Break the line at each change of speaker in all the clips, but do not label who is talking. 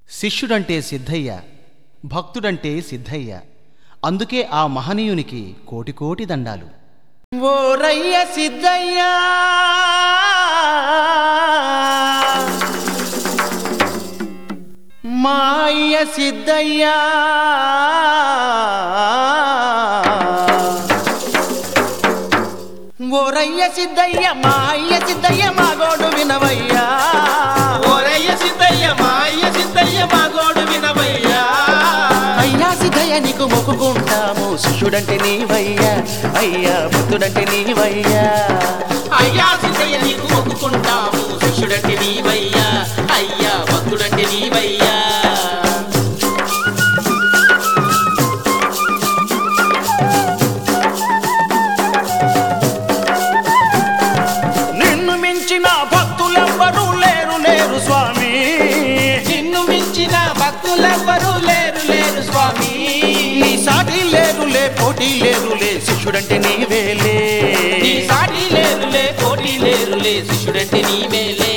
శిష్యుడంటే సిద్ధయ్య భక్తుడంటే సిద్ధయ్య అందుకే ఆ మహనీయునికి కోటి కోటి దండాలు ఓరయ్య సిద్ధయ్యా మాయ సిద్ధయ్యా ఓరయ్య సిద్ధయ్య మాయ సిద్ధయ్య మాగోడు వినవయ్యా
ఓరయ్య సిద్ధయ్య మాయ సిద్ధయ్య మా గోడు వినవయ్యా
అయ్యా సిద్ధయ్య నీకు మొక్కుకుంటాము శిష్యుడంటే నీవయ్యా అయ్యా భక్తుడంటే నీవయ్యా
అయ్యా సిద్ధయ్య నీకు మొక్కుకుంటాము శిష్యుడంటే నీవయ్యా అయ్యా భక్తుడంటే నీవయ్యా
నిన్ను మించిన భక్తులెవ్వరూ లేరు లేరు స్వామి
నిన్ను మించిన భక్తులెవ్వరూ లేరు లేరు స్వామి
నీ సాటి లేరులే పోటీ లేరులే శిష్యుడంటే నీవేలే
నీ సాటి లేరులే పోటీ లేరులే శిష్యుడంటే నీవేలే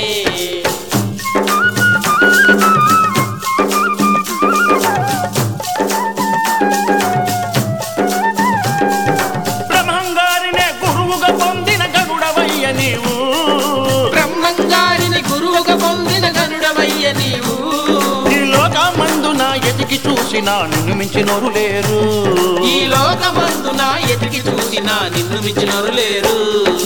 బ్రహ్మంగారినే గురువుగా పొందిన గరుడవయ్య నీవు
బ్రహ్మంగారిని గురువుగా పొందిన గనుడవయ్య నీవు
ఈ లోకమందున ఎతికి చూసిన నిన్ను మించినోరు లేరు
ఈ లోకమందున ఎతికి చూసిన నిన్ను మించినరు లేరు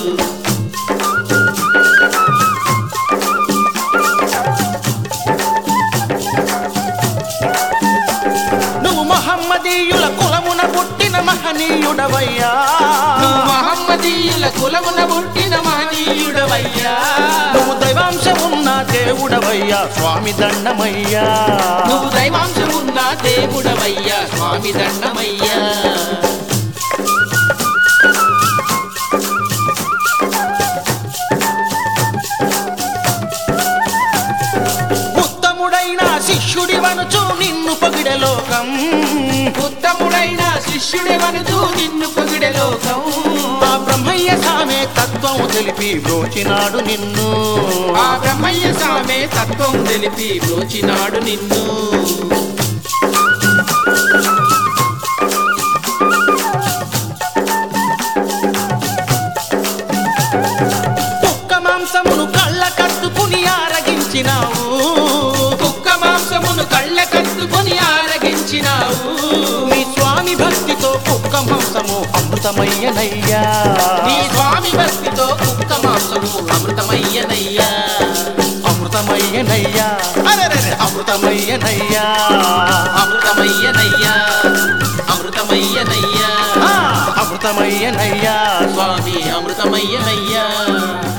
నువ్వు మహమ్మదీయుల కులమున పుట్టిన మహనీయుడవయ్యా
నువ్వు మహమ్మదీయుల కులమున పుట్టిన మహనీయుడవయ్యా
నువ్వు దైవాంశమున్న దేవుడవయ్యా స్వామి దండమయ్యా
నువ్వు దైవాంశమున్న దేవుడవయ్యా స్వామి దండమయ్యా
ఉత్తముడైన శిష్యుడి వనుచు నిన్ను పొగిడే లోకం
ఉత్తముడైన శిష్యుడెవనుతూ నిన్ను పొగిడే లోకం
ఆ బ్రహ్మయ్య సామే తత్వం తెలిపి బ్రోచినాడు నిన్ను
ఆ బ్రహ్మయ్య సామే తత్వం తెలిపి బ్రోచినాడు నిన్ను
కుక్క మాంసమును కళ్ళ కట్టుకుని ఆరగించినావు
కుక్క మాంసమును కళ్ళ కట్టుకొని ఆరగించినావు
నీ స్వామి భక్తితో కుక్క మాంసము అమృతమయ్యనయ్యా
నీ స్వామి భక్తితో కుక్క మాంసము అమృతమయ్యనయ్యా
అమృతమయ్యనయ్యా అరెరెరె, అమృతమయ్యనయ్యా
అమృతమయ్యనయ్యా అమృతమయ్యనయ్యా
ఆ, అమృతమయ్యనయ్యా
స్వామి అమృతమయ్యనయ్యా